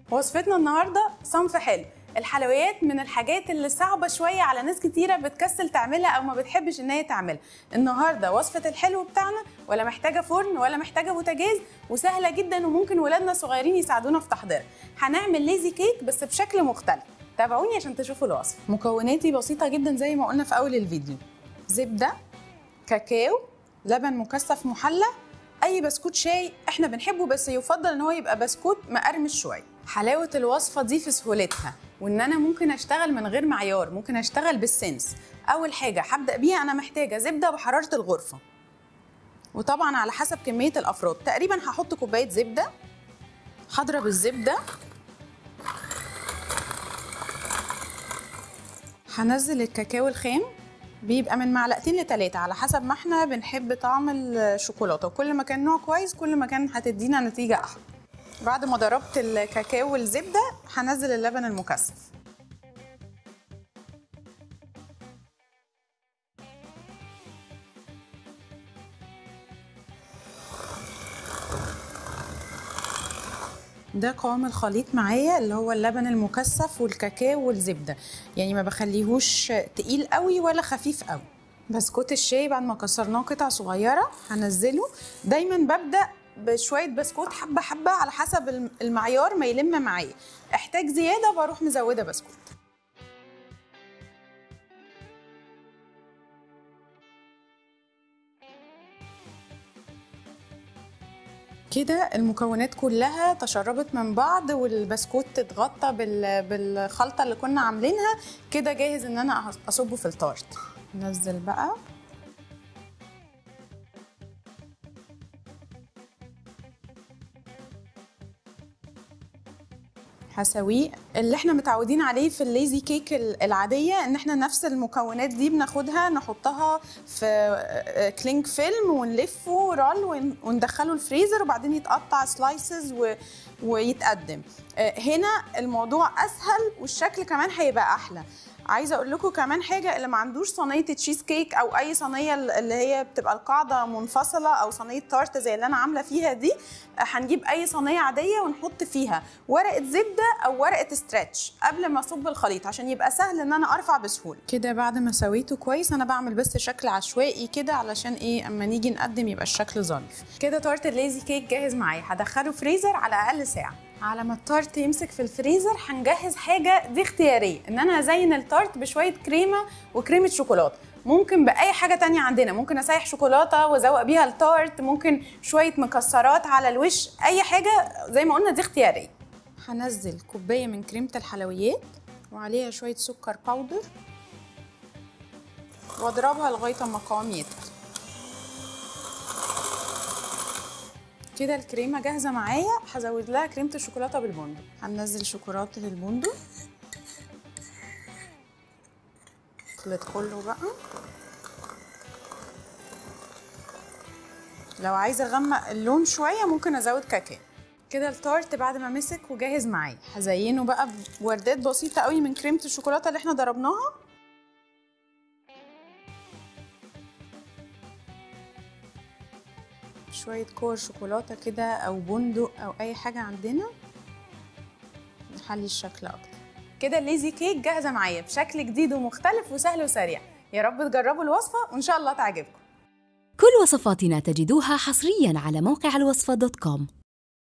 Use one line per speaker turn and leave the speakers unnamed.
وصفتنا النهارده صنف حلو الحلويات من الحاجات اللي صعبة شوية على ناس كتيرة بتكسل تعملها أو ما بتحبش إن هي تعملها النهاردة وصفة الحلو بتاعنا ولا محتاجة فرن ولا محتاجة بوتاجاز وسهلة جدا وممكن ولادنا الصغيرين يساعدونا في تحضيرها هنعمل ليزي كيك بس بشكل مختلف تابعوني عشان تشوفوا الوصفة مكوناتي بسيطة جدا زي ما قلنا في أول الفيديو زبدة كاكاو لبن مكثف محلى اي بسكوت شاي احنا بنحبه بس يفضل ان هو يبقى بسكوت مقرمش شويه حلاوه الوصفه دي في سهولتها وان انا ممكن اشتغل من غير معيار ممكن اشتغل بالسنس اول حاجه هبدا بيها انا محتاجه زبده بحراره الغرفه وطبعا على حسب كميه الافراد تقريبا هحط كوبايه زبده هضرب الزبده هنزل الكاكاو الخام بيبقى من معلقتين لتلاتة على حسب ما احنا بنحب طعم الشوكولاتة وكل ما كان نوع كويس كل ما كان هتدينا نتيجة أحلى بعد ما ضربت الكاكاو والزبدة هنزل اللبن المكثف ده قوام الخليط معايا اللي هو اللبن المكثف والكاكاو والزبده يعني ما بخليهوش تقيل قوي ولا خفيف قوي بسكوت الشاي بعد ما كسرناه قطع صغيره هنزله دايما ببدا بشويه بسكوت حبه حبه على حسب المعيار ما يلم معايا احتاج زياده بروح مزوده بسكوت كده المكونات كلها تشربت من بعض والبسكوت اتغطى بالخلطه اللي كنا عاملينها كده جاهز ان انا اصبه في التارت ننزل بقى هسويه اللي احنا متعودين عليه في الليزي كيك العاديه ان احنا نفس المكونات دي بناخدها نحطها في كلينج فيلم ونلفه رول وندخله الفريزر وبعدين يتقطع سلايسز ويتقدم هنا الموضوع اسهل والشكل كمان هيبقى احلى عايزه اقول لكم كمان حاجه اللي ما عندوش صينيه تشيز كيك او اي صينيه اللي هي بتبقى القاعده منفصله او صينيه تارت زي اللي انا عامله فيها دي هنجيب اي صينيه عاديه ونحط فيها ورقه زبده او ورقه ستريتش قبل ما اصب الخليط عشان يبقى سهل ان انا ارفع بسهوله كده بعد ما سويته كويس انا بعمل بس شكل عشوائي كده علشان ايه اما نيجي نقدم يبقى الشكل ظريف كده تارت الليزي كيك جاهز معايا هدخله فريزر على اقل ساعه على ما التارت يمسك في الفريزر هنجهز حاجه دي اختياريه ان انا ازين التارت بشويه كريمه وكريمه شوكولاته ممكن باي حاجه تانية عندنا ممكن اسيح شوكولاته وازوق بيها التارت ممكن شويه مكسرات على الوش اي حاجه زي ما قلنا دي اختياريه هنزل كوبايه من كريمه الحلويات وعليها شويه سكر باودر واضربها لغايه اما القوام يتقل كده الكريمه جاهزه معايا هزود لها كريمه الشوكولاته بالبندق هننزل شوكولاته البندق الخليط كله بقى لو عايزه اغمق اللون شويه ممكن ازود كاكاو كده التارت بعد ما مسك وجاهز معايا هزينه بقى بوردات بسيطه قوي من كريمه الشوكولاته اللي احنا ضربناها شوية كور شوكولاتة كده أو بندق أو أي حاجة عندنا نحلي الشكل أكتر كده الليزي كيك جاهزة معايا بشكل جديد ومختلف وسهل وسريع يا رب تجربوا الوصفة وإن شاء الله تعجبكم
كل وصفاتنا تجدوها حصريا على موقع الوصفة دوت كوم